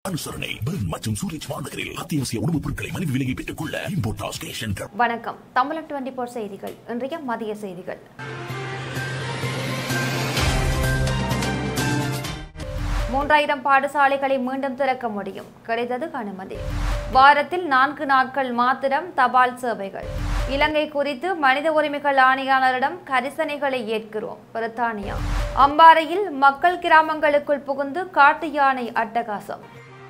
அனுசரணை பெர்ன் மற்றும் சூரிச் வானகரில் அத்தியாவசிய உணவுப் பொருட்களை மலிவு விலையை பெற்றுக் கொள்ள இம்போர்டாஸ் கேஷ் சென்டர் வணக்கம் தமிழன் டுவெண்டி போர் செய்திகள் இன்றைய மதிய செய்திகள் மூன்றாயிரம் பாடசாலைகளை மீண்டும் திறக்க முடியும் கிடைத்தது அனுமதி வாரத்தில் நான்கு நாட்கள் மாத்திரம் தபால் சேவைகள் இலங்கை குறித்து மனித உரிமைகள் ஆணையாளரிடம் கரிசனைகளை ஏற்கிறோம் பிரித்தானியா அம்பாறையில் மக்கள் கிராமங்களுக்குள் புகுந்து காட்டு யானை அட்டகாசம்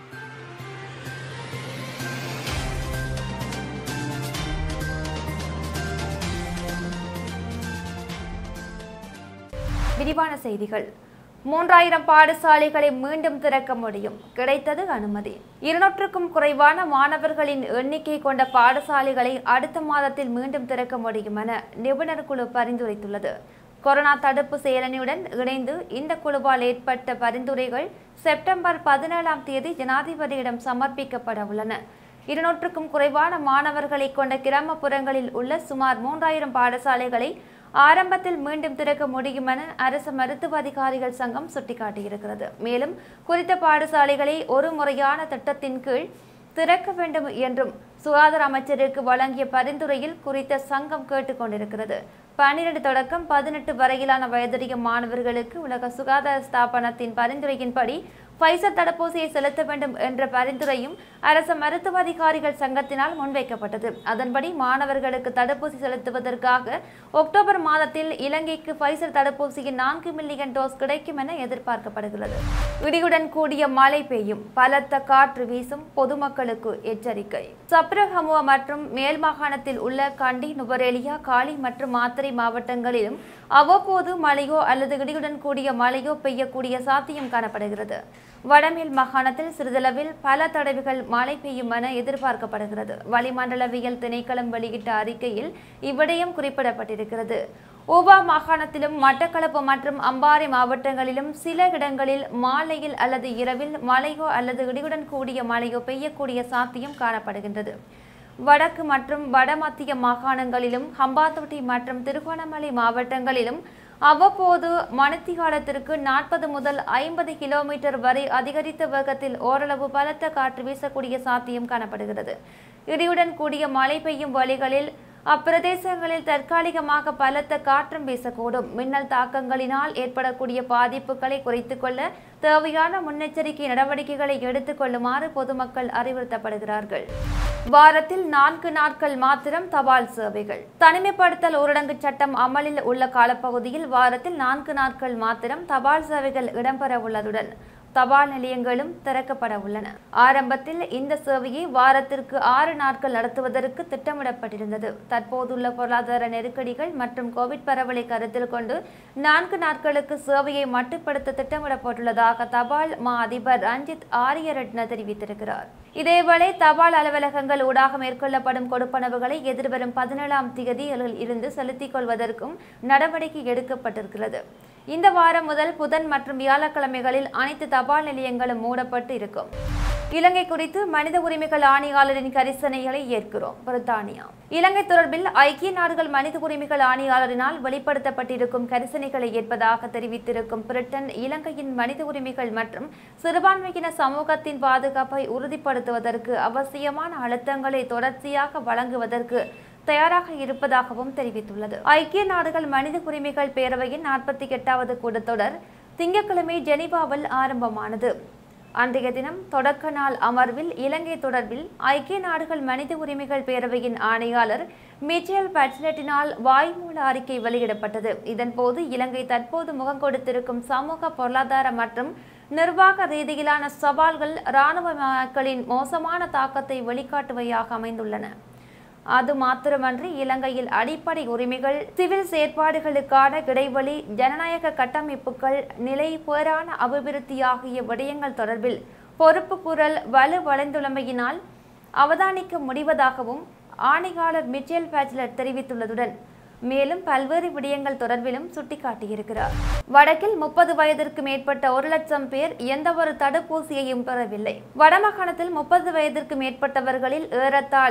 விரிவான செய்திகள் மூன்றாயிரம் பாடசாலைகளை மீண்டும் திறக்க முடியும் கிடைத்தது அனுமதி இருநூற்றுக்கும் குறைவான மாணவர்களின் எண்ணிக்கை கொண்ட பாடசாலைகளை அடுத்த மாதத்தில் மீண்டும் திறக்க முடியும் என நிபுணர் குழு பரிந்துரைத்துள்ளது கொரோனா தடுப்பு செயலணியுடன் இணைந்து இந்த குழுவால் ஏற்பட்ட பரிந்துரைகள் செப்டம்பர் பதினேழாம் தேதி ஜனாதிபதியிடம் சமர்ப்பிக்கப்பட உள்ளன இருநூற்றுக்கும் குறைவான மாணவர்களை கொண்ட கிராமப்புறங்களில் உள்ள சுமார் மூன்றாயிரம் பாடசாலைகளை ஆரம்பத்தில் மீண்டும் திறக்க முடியும் என அரசு மருத்துவ அதிகாரிகள் சங்கம் சுட்டிக்காட்டியிருக்கிறது மேலும் குறித்த பாடசாலைகளை ஒரு முறையான திட்டத்தின் கீழ் திறக்க வேண்டும் என்றும் சுகாதார அமைச்சருக்கு வழங்கிய பரிந்துரையில் குறித்த சங்கம் கேட்டுக்கொண்டிருக்கிறது பன்னிரண்டு தொடக்கம் பதினெட்டு வரையிலான வயதுடைய மாணவர்களுக்கு உலக சுகாதார ஸ்தாபனத்தின் பரிந்துரையின்படி ஃபைசர் தடுப்பூசியை செலுத்த வேண்டும் என்ற பரிந்துரையும் அரசு மருத்துவ அதிகாரிகள் சங்கத்தினால் முன்வைக்கப்பட்டது அதன்படி மாணவர்களுக்கு தடுப்பூசி செலுத்துவதற்காக அக்டோபர் மாதத்தில் இலங்கைக்கு ஃபைசர் தடுப்பூசியின் நான்கு மில்லியன் டோஸ் கிடைக்கும் என எதிர்பார்க்கப்படுகிறது இடியுடன் கூடிய மழை பெய்யும் பலத்த காற்று வீசும் பொதுமக்களுக்கு எச்சரிக்கை சப்ரகமுவ மற்றும் மேல் மாகாணத்தில் உள்ள கண்டி நுவரேலியா காலி மற்றும் மாத்தறை மாவட்டங்களிலும் அவ்வப்போது மழையோ அல்லது இடியுடன் கூடிய மழையோ பெய்யக்கூடிய சாத்தியம் காணப்படுகிறது வடமேல் மாகாணத்தில் சிறிதளவில் பல தடவைகள் மழை பெய்யும் என எதிர்பார்க்கப்படுகிறது வளிமண்டலவியல் திணைக்களம் வெளியிட்ட அறிக்கையில் இவ்விடயம் குறிப்பிடப்பட்டிருக்கிறது ஓபா மாகாணத்திலும் மட்டக்களப்பு மற்றும் அம்பாறை மாவட்டங்களிலும் சில இடங்களில் மாலையில் அல்லது இரவில் மழையோ அல்லது இடியுடன் கூடிய மழையோ பெய்யக்கூடிய சாத்தியம் காணப்படுகின்றது வடக்கு மற்றும் வடமத்திய மாகாணங்களிலும் ஹம்பாத்தோட்டை மற்றும் திருகோணமலை மாவட்டங்களிலும் அவ்வப்போது மணித்திகாலத்திற்கு நாற்பது முதல் ஐம்பது கிலோமீட்டர் வரை அதிகரித்த வேகத்தில் ஓரளவு பலத்த காற்று வீசக்கூடிய சாத்தியம் காணப்படுகிறது இடியுடன் கூடிய மழை பெய்யும் வழிகளில் அப்பிரதேசங்களில் தற்காலிகமாக பலத்த காற்றும் வீசக்கூடும் மின்னல் தாக்கங்களினால் ஏற்படக்கூடிய பாதிப்புகளை குறைத்துக் கொள்ள தேவையான முன்னெச்சரிக்கை நடவடிக்கைகளை எடுத்துக் கொள்ளுமாறு பொதுமக்கள் அறிவுறுத்தப்படுகிறார்கள் வாரத்தில் நான்கு நாட்கள் மாத்திரம் தபால் சேவைகள் தனிமைப்படுத்தல் ஊரடங்கு சட்டம் அமலில் உள்ள காலப்பகுதியில் வாரத்தில் நான்கு நாட்கள் மாத்திரம் தபால் சேவைகள் இடம்பெற உள்ளதுடன் தபால் நிலையங்களும் திறக்கப்பட உள்ளன ஆரம்பத்தில் இந்த சேவையை வாரத்திற்கு ஆறு நாட்கள் நடத்துவதற்கு திட்டமிடப்பட்டிருந்தது தற்போதுள்ள பொருளாதார நெருக்கடிகள் மற்றும் கோவிட் பரவலை கருத்தில் கொண்டு நான்கு நாட்களுக்கு சேவையை மட்டுப்படுத்த திட்டமிடப்பட்டுள்ளதாக தபால் மா அதிபர் ரஞ்சித் ஆரியரட்ன தெரிவித்திருக்கிறார் இதேவேளை தபால் அலுவலகங்கள் ஊடாக மேற்கொள்ளப்படும் கொடுப்பனவுகளை எதிர்வரும் பதினேழாம் தேதியில் இருந்து செலுத்திக் கொள்வதற்கும் நடவடிக்கை எடுக்கப்பட்டிருக்கிறது இந்த வாரம் முதல் புதன் மற்றும் வியாழக்கிழமைகளில் அனைத்து தபால் நிலையங்களும் மூடப்பட்டு இருக்கும் இலங்கை குறித்து மனித உரிமைகள் ஆணையாளரின் கரிசனைகளை ஏற்கிறோம் பிரித்தானியா இலங்கை தொடர்பில் ஐக்கிய நாடுகள் மனித உரிமைகள் ஆணையாளரினால் வெளிப்படுத்தப்பட்டிருக்கும் கரிசனைகளை ஏற்பதாக தெரிவித்திருக்கும் பிரிட்டன் இலங்கையின் மனித உரிமைகள் மற்றும் சிறுபான்மையின சமூகத்தின் பாதுகாப்பை உறுதிப்படுத்துவதற்கு அவசியமான அழுத்தங்களை தொடர்ச்சியாக வழங்குவதற்கு தயாராக இருப்பதாகவும் தெரிவித்துள்ளது ஐக்கிய நாடுகள் மனித உரிமைகள் பேரவையின் நாற்பத்தி எட்டாவது கூட்டத்தொடர் திங்கட்கிழமை ஜெனீவாவில் ஆரம்பமானது அன்றைய தினம் தொடக்க நாள் அமர்வில் இலங்கை தொடர்பில் ஐக்கிய நாடுகள் மனித உரிமைகள் பேரவையின் ஆணையாளர் மிச்சேல் பட்லெட்டினால் வாய்மூல அறிக்கை வெளியிடப்பட்டது இதன்போது இலங்கை தற்போது முகம் கொடுத்திருக்கும் சமூக பொருளாதார மற்றும் நிர்வாக ரீதியிலான சவால்கள் இராணுவ மக்களின் மோசமான தாக்கத்தை வெளிக்காட்டுவையாக அமைந்துள்ளன அது மாத்திரமன்றி இலங்கையில் அடிப்படை உரிமைகள் சிவில் செயற்பாடுகளுக்கான இடைவெளி ஜனநாயக கட்டமைப்புகள் நிலை பேரான அபிவிருத்தி ஆகிய விடயங்கள் தொடர்பில் பொறுப்பு குரல் வலு வளைந்துள்ளமையினால் அவதானிக்க முடிவதாகவும் ஆணையாளர் மிச்சேல் பேச்லர் தெரிவித்துள்ளதுடன் மேலும் பல்வேறு விடயங்கள் தொடர்பிலும் சுட்டிக்காட்டியிருக்கிறார் வடக்கில் முப்பது வயதிற்கு மேற்பட்ட ஒரு லட்சம் பேர் எந்தவொரு தடுப்பூசியையும் பெறவில்லை வடமாகாணத்தில் முப்பது வயதிற்கு மேற்பட்டவர்களில் ஏறத்தாழ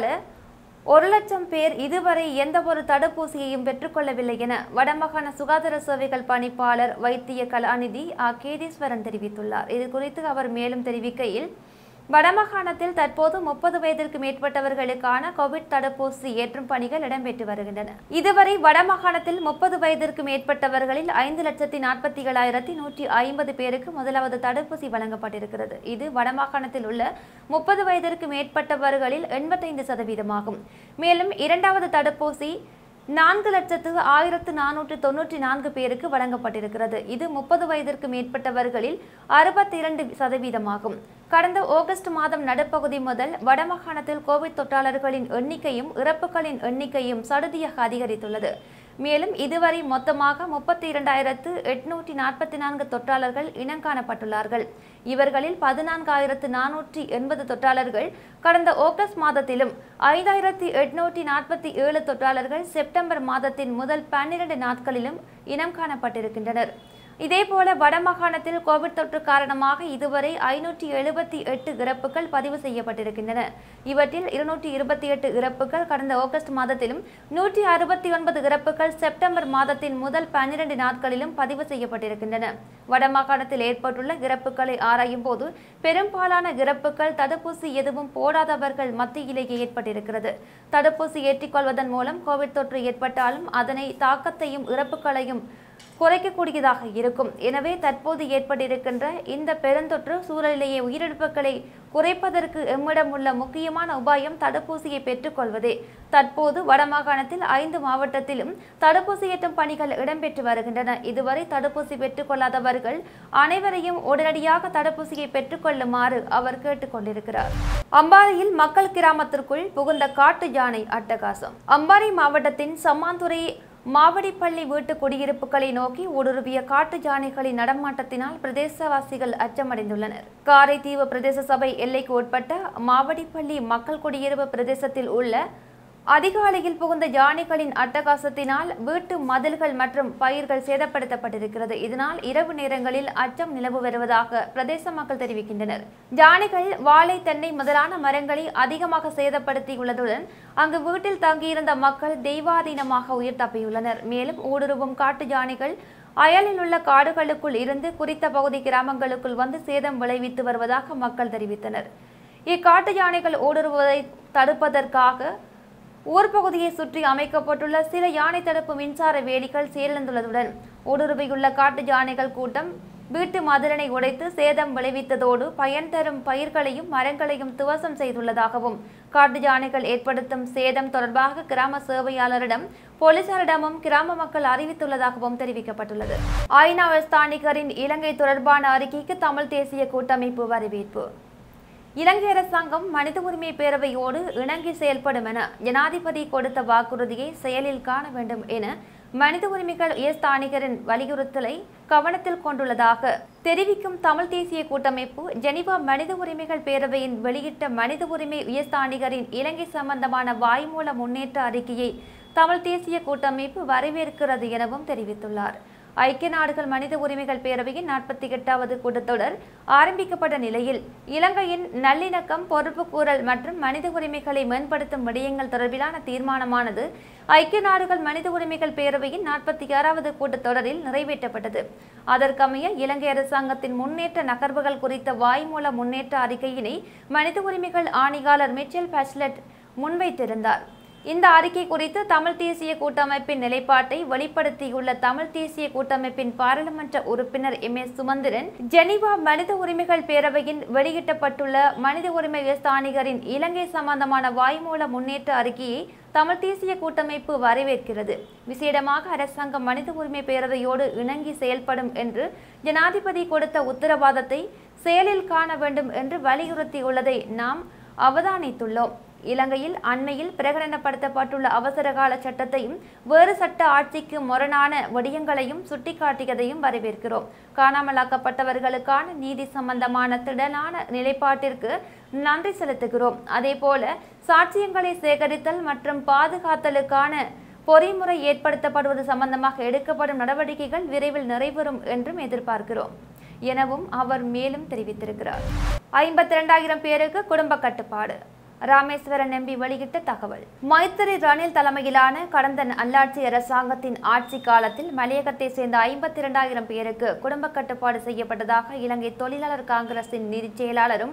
ஒரு லட்சம் பேர் இதுவரை எந்தவொரு தடுப்பூசியையும் பெற்றுக்கொள்ளவில்லை என வடமாகாண சுகாதார சேவைகள் பணிப்பாளர் வைத்திய கலாநிதி ஆ கேதீஸ்வரன் தெரிவித்துள்ளார் இது குறித்து அவர் மேலும் தெரிவிக்கையில் வடமாகாணத்தில் தற்போது முப்பது வயதிற்கு மேற்பட்டவர்களுக்கான கோவிட் தடுப்பூசி ஏற்றும் பணிகள் இடம்பெற்று வருகின்றன இதுவரை வடமாகாணத்தில் முப்பது வயதிற்கு மேற்பட்டவர்களில் ஐந்து லட்சத்தி நாற்பத்தி ஏழாயிரத்தி நூற்றி ஐம்பது பேருக்கு முதலாவது தடுப்பூசி வழங்கப்பட்டிருக்கிறது இது வடமாகாணத்தில் உள்ள முப்பது வயதிற்கு மேற்பட்டவர்களில் எண்பத்தைந்து சதவீதமாகும் மேலும் இரண்டாவது தடுப்பூசி நான்கு லட்சத்து ஆயிரத்து நானூற்று தொன்னூற்றி நான்கு பேருக்கு வழங்கப்பட்டிருக்கிறது இது முப்பது வயதிற்கு மேற்பட்டவர்களில் அறுபத்தி இரண்டு சதவீதமாகும் கடந்த ஆகஸ்ட் மாதம் நடுப்பகுதி முதல் வடமாகாணத்தில் கோவிட் தொற்றாளர்களின் எண்ணிக்கையும் இறப்புகளின் எண்ணிக்கையும் சடுதியாக அதிகரித்துள்ளது மேலும் இதுவரை மொத்தமாக முப்பத்தி இரண்டாயிரத்து எட்நூற்றி நாற்பத்தி நான்கு தொற்றாளர்கள் இனங்காணப்பட்டுள்ளார்கள் இவர்களில் பதினான்காயிரத்து நானூற்றி எண்பது தொற்றாளர்கள் கடந்த ஆகஸ்ட் மாதத்திலும் ஐந்தாயிரத்தி எட்நூற்றி நாற்பத்தி ஏழு தொற்றாளர்கள் செப்டம்பர் மாதத்தின் முதல் பன்னிரண்டு நாட்களிலும் இனம் காணப்பட்டிருக்கின்றனர் இதேபோல வடமாகாணத்தில் கோவிட் தொற்று காரணமாக இதுவரை ஐநூற்றி எழுபத்தி எட்டு இறப்புகள் பதிவு செய்யப்பட்டிருக்கின்றன இவற்றில் இருநூற்றி இருபத்தி எட்டு இறப்புகள் கடந்த ஆகஸ்ட் மாதத்திலும் நூற்றி அறுபத்தி ஒன்பது இறப்புகள் செப்டம்பர் மாதத்தின் முதல் பன்னிரண்டு நாட்களிலும் பதிவு செய்யப்பட்டிருக்கின்றன வடமாகாணத்தில் ஏற்பட்டுள்ள இறப்புகளை ஆராயும் போது பெரும்பாலான இறப்புகள் தடுப்பூசி எதுவும் போடாதவர்கள் மத்தியிலேயே ஏற்பட்டிருக்கிறது தடுப்பூசி ஏற்றிக்கொள்வதன் மூலம் கோவிட் தொற்று ஏற்பட்டாலும் அதனை தாக்கத்தையும் இறப்புகளையும் குறைக்கக்கூடியதாக இருக்கும் எனவே தற்போது ஏற்பட்டிருக்கின்ற இந்த பெருந்தொற்று சூழலிலேயே உயிரிழப்புகளை குறைப்பதற்கு எம்மிடம் உள்ள முக்கியமான உபாயம் தடுப்பூசியை பெற்றுக்கொள்வதே தற்போது வடமாகாணத்தில் ஐந்து மாவட்டத்திலும் தடுப்பூசி ஏற்றும் பணிகள் இடம்பெற்று வருகின்றன இதுவரை தடுப்பூசி பெற்றுக்கொள்ளாதவர்கள் அனைவரையும் உடனடியாக தடுப்பூசியை பெற்றுக்கொள்ளுமாறு அவர் கேட்டுக்கொண்டிருக்கிறார் அம்பாறையில் மக்கள் கிராமத்திற்குள் புகுந்த காட்டு யானை அட்டகாசம் அம்பாறை மாவட்டத்தின் சம்மாந்துறை மாவடிப்பள்ளி வீட்டு குடியிருப்புகளை நோக்கி ஊடுருவிய காட்டு யானைகளின் நடமாட்டத்தினால் பிரதேசவாசிகள் அச்சமடைந்துள்ளனர் காரைதீவு பிரதேச சபை எல்லைக்கு உட்பட்ட மாவடிப்பள்ளி மக்கள் குடியிருப்பு பிரதேசத்தில் உள்ள அதிகாலையில் புகுந்த யானைகளின் அட்டகாசத்தினால் வீட்டு மதில்கள் மற்றும் பயிர்கள் சேதப்படுத்தப்பட்டிருக்கிறது இதனால் இரவு நேரங்களில் அச்சம் நிலவு வருவதாக பிரதேச மக்கள் தெரிவிக்கின்றனர் யானைகள் வாழை தென்னை முதலான மரங்களை அதிகமாக சேதப்படுத்தியுள்ளதுடன் அங்கு வீட்டில் தங்கியிருந்த மக்கள் தெய்வாதீனமாக உயிர் தப்பியுள்ளனர் மேலும் ஊடுருவும் காட்டு யானைகள் அயலில் உள்ள காடுகளுக்குள் இருந்து குறித்த பகுதி கிராமங்களுக்குள் வந்து சேதம் விளைவித்து வருவதாக மக்கள் தெரிவித்தனர் இக்காட்டு யானைகள் ஊடுருவதை தடுப்பதற்காக ஊர் பகுதியை சுற்றி அமைக்கப்பட்டுள்ள சில யானை தடுப்பு மின்சார வேலிகள் செயலிழந்துள்ளதுடன் ஊடுருவியுள்ள காட்டு யானைகள் கூட்டம் வீட்டு மதிலனை உடைத்து சேதம் விளைவித்ததோடு பயன் தரும் பயிர்களையும் மரங்களையும் துவசம் செய்துள்ளதாகவும் காட்டு யானைகள் ஏற்படுத்தும் சேதம் தொடர்பாக கிராம சேவையாளரிடம் போலீசாரிடமும் கிராம மக்கள் அறிவித்துள்ளதாகவும் தெரிவிக்கப்பட்டுள்ளது ஐநா ஸ்தானிகரின் இலங்கை தொடர்பான அறிக்கைக்கு தமிழ் தேசிய கூட்டமைப்பு வரவேற்பு இலங்கை அரசாங்கம் மனித உரிமை பேரவையோடு இணங்கி செயல்படும் என ஜனாதிபதி கொடுத்த வாக்குறுதியை செயலில் காண வேண்டும் என மனித உரிமைகள் உயர்ஸ்தானிகரின் வலியுறுத்தலை கவனத்தில் கொண்டுள்ளதாக தெரிவிக்கும் தமிழ் தேசிய கூட்டமைப்பு ஜெனிவா மனித உரிமைகள் பேரவையின் வெளியிட்ட மனித உரிமை உயர்ஸ்தானிகரின் இலங்கை சம்பந்தமான வாய்மூல முன்னேற்ற அறிக்கையை தமிழ் தேசிய கூட்டமைப்பு வரவேற்கிறது எனவும் தெரிவித்துள்ளார் ஐக்கிய நாடுகள் மனித உரிமைகள் பேரவையின் நாற்பத்தி எட்டாவது கூட்டத்தொடர் ஆரம்பிக்கப்பட்ட நிலையில் இலங்கையின் நல்லிணக்கம் பொறுப்புக்கூறல் மற்றும் மனித உரிமைகளை மேம்படுத்தும் விடயங்கள் தொடர்பிலான தீர்மானமானது ஐக்கிய நாடுகள் மனித உரிமைகள் பேரவையின் நாற்பத்தி ஆறாவது கூட்டத்தொடரில் நிறைவேற்றப்பட்டது அதற்கமைய இலங்கை அரசாங்கத்தின் முன்னேற்ற நகர்வுகள் குறித்த வாய்மூல முன்னேற்ற அறிக்கையினை மனித உரிமைகள் ஆணையாளர் மிச்சல் பேச்லெட் முன்வைத்திருந்தார் இந்த அறிக்கை குறித்து தமிழ் தேசிய கூட்டமைப்பின் நிலைப்பாட்டை வெளிப்படுத்தியுள்ள தமிழ் தேசிய கூட்டமைப்பின் பாராளுமன்ற உறுப்பினர் எம் எஸ் சுமந்திரன் ஜெனீவா மனித உரிமைகள் பேரவையின் வெளியிட்டப்பட்டுள்ள மனித உரிமை ஸ்தானிகரின் இலங்கை சம்பந்தமான வாய்மூல முன்னேற்ற அறிக்கையை தமிழ் தேசிய கூட்டமைப்பு வரவேற்கிறது விசேடமாக அரசாங்கம் மனித உரிமை பேரவையோடு இணங்கி செயல்படும் என்று ஜனாதிபதி கொடுத்த உத்தரவாதத்தை செயலில் காண வேண்டும் என்று வலியுறுத்தியுள்ளதை நாம் அவதானித்துள்ளோம் இலங்கையில் அண்மையில் பிரகடனப்படுத்தப்பட்டுள்ள அவசரகால சட்டத்தையும் வேறு சட்ட ஆட்சிக்கு முரணான விடயங்களையும் சுட்டிக்காட்டியதையும் வரவேற்கிறோம் காணாமலாக்கப்பட்டவர்களுக்கான நீதி சம்பந்தமான திடனான நிலைப்பாட்டிற்கு நன்றி செலுத்துகிறோம் அதேபோல சாட்சியங்களை சேகரித்தல் மற்றும் பாதுகாத்தலுக்கான பொறிமுறை ஏற்படுத்தப்படுவது சம்பந்தமாக எடுக்கப்படும் நடவடிக்கைகள் விரைவில் நிறைவேறும் என்றும் எதிர்பார்க்கிறோம் எனவும் அவர் மேலும் தெரிவித்திருக்கிறார் ஐம்பத்தி இரண்டாயிரம் பேருக்கு குடும்ப கட்டுப்பாடு ராமேஸ்வரன் எம்பி வெளியிட்ட தகவல் மைத்திரி ரணில் தலைமையிலான கடந்த நல்லாட்சி அரசாங்கத்தின் ஆட்சி காலத்தில் மலையகத்தை சேர்ந்த ஐம்பத்தி இரண்டாயிரம் பேருக்கு குடும்ப கட்டுப்பாடு செய்யப்பட்டதாக இலங்கை தொழிலாளர் காங்கிரசின் நிதிச் செயலாளரும்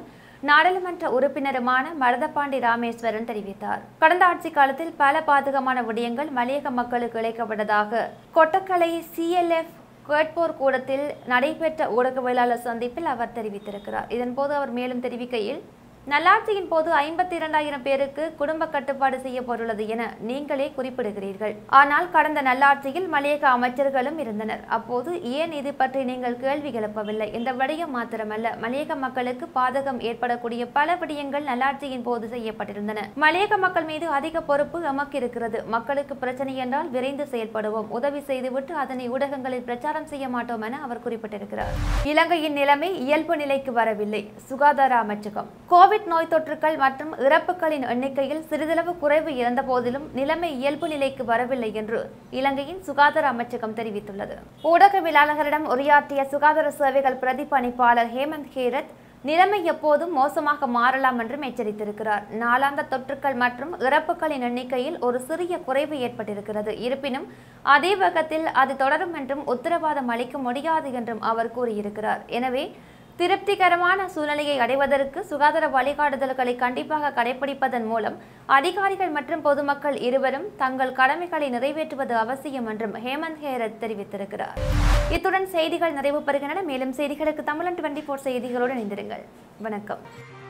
நாடாளுமன்ற உறுப்பினருமான மருதபாண்டி ராமேஸ்வரன் தெரிவித்தார் கடந்த ஆட்சி காலத்தில் பல பாதகமான விடயங்கள் மலையக மக்களுக்கு இழைக்கப்பட்டதாக கொட்டக்கலை சிஎல்எஃப் கேட்போர் கூடத்தில் நடைபெற்ற ஊடகவியலாளர் சந்திப்பில் அவர் தெரிவித்திருக்கிறார் இதன்போது அவர் மேலும் தெரிவிக்கையில் நல்லாட்சியின் போது ஐம்பத்தி இரண்டாயிரம் பேருக்கு குடும்ப கட்டுப்பாடு செய்யப்பட்டுள்ளது என நீங்களே குறிப்பிடுகிறீர்கள் ஆனால் கடந்த நல்லாட்சியில் மலையக அமைச்சர்களும் இருந்தனர் அப்போது ஏன் இது பற்றி நீங்கள் கேள்வி எழுப்பவில்லை இந்த விடயம் மாத்திரமல்ல மலையக மக்களுக்கு பாதகம் ஏற்படக்கூடிய பல விடயங்கள் நல்லாட்சியின் போது செய்யப்பட்டிருந்தன மலையக மக்கள் மீது அதிக பொறுப்பு எமக்கு இருக்கிறது மக்களுக்கு பிரச்சனை என்றால் விரைந்து செயல்படுவோம் உதவி செய்துவிட்டு அதனை ஊடகங்களில் பிரச்சாரம் செய்ய மாட்டோம் என அவர் குறிப்பிட்டிருக்கிறார் இலங்கையின் நிலைமை இயல்பு நிலைக்கு வரவில்லை சுகாதார அமைச்சகம் கோவிட் நோய் தொற்றுக்கள் மற்றும் இறப்புகளின் எண்ணிக்கையில் சிறிதளவு குறைவு இருந்த போதிலும் நிலைமை இயல்பு நிலைக்கு வரவில்லை என்று இலங்கையின் சுகாதார அமைச்சகம் தெரிவித்துள்ளது ஊடகவியலாளர்களிடம் உரையாற்றிய சுகாதார சேவைகள் பிரதிபலிப்பாளர் ஹேமந்த் ஹேரத் நிலைமை எப்போதும் மோசமாக மாறலாம் என்றும் எச்சரித்திருக்கிறார் நாளாந்த தொற்றுக்கள் மற்றும் இறப்புகளின் எண்ணிக்கையில் ஒரு சிறிய குறைவு ஏற்பட்டிருக்கிறது இருப்பினும் அதே வேகத்தில் அது தொடரும் என்றும் உத்தரவாதம் அளிக்க முடியாது என்றும் அவர் கூறியிருக்கிறார் எனவே திருப்திகரமான சூழ்நிலையை அடைவதற்கு சுகாதார வழிகாட்டுதல்களை கண்டிப்பாக கடைபிடிப்பதன் மூலம் அதிகாரிகள் மற்றும் பொதுமக்கள் இருவரும் தங்கள் கடமைகளை நிறைவேற்றுவது அவசியம் என்றும் ஹேமந்த் ஹேரத் தெரிவித்திருக்கிறார் இத்துடன் செய்திகள் நிறைவு பெறுகின்றன மேலும் செய்திகளுக்கு தமிழன் டுவெண்டி ஃபோர் செய்திகளோடு இணைந்திருங்கள் வணக்கம்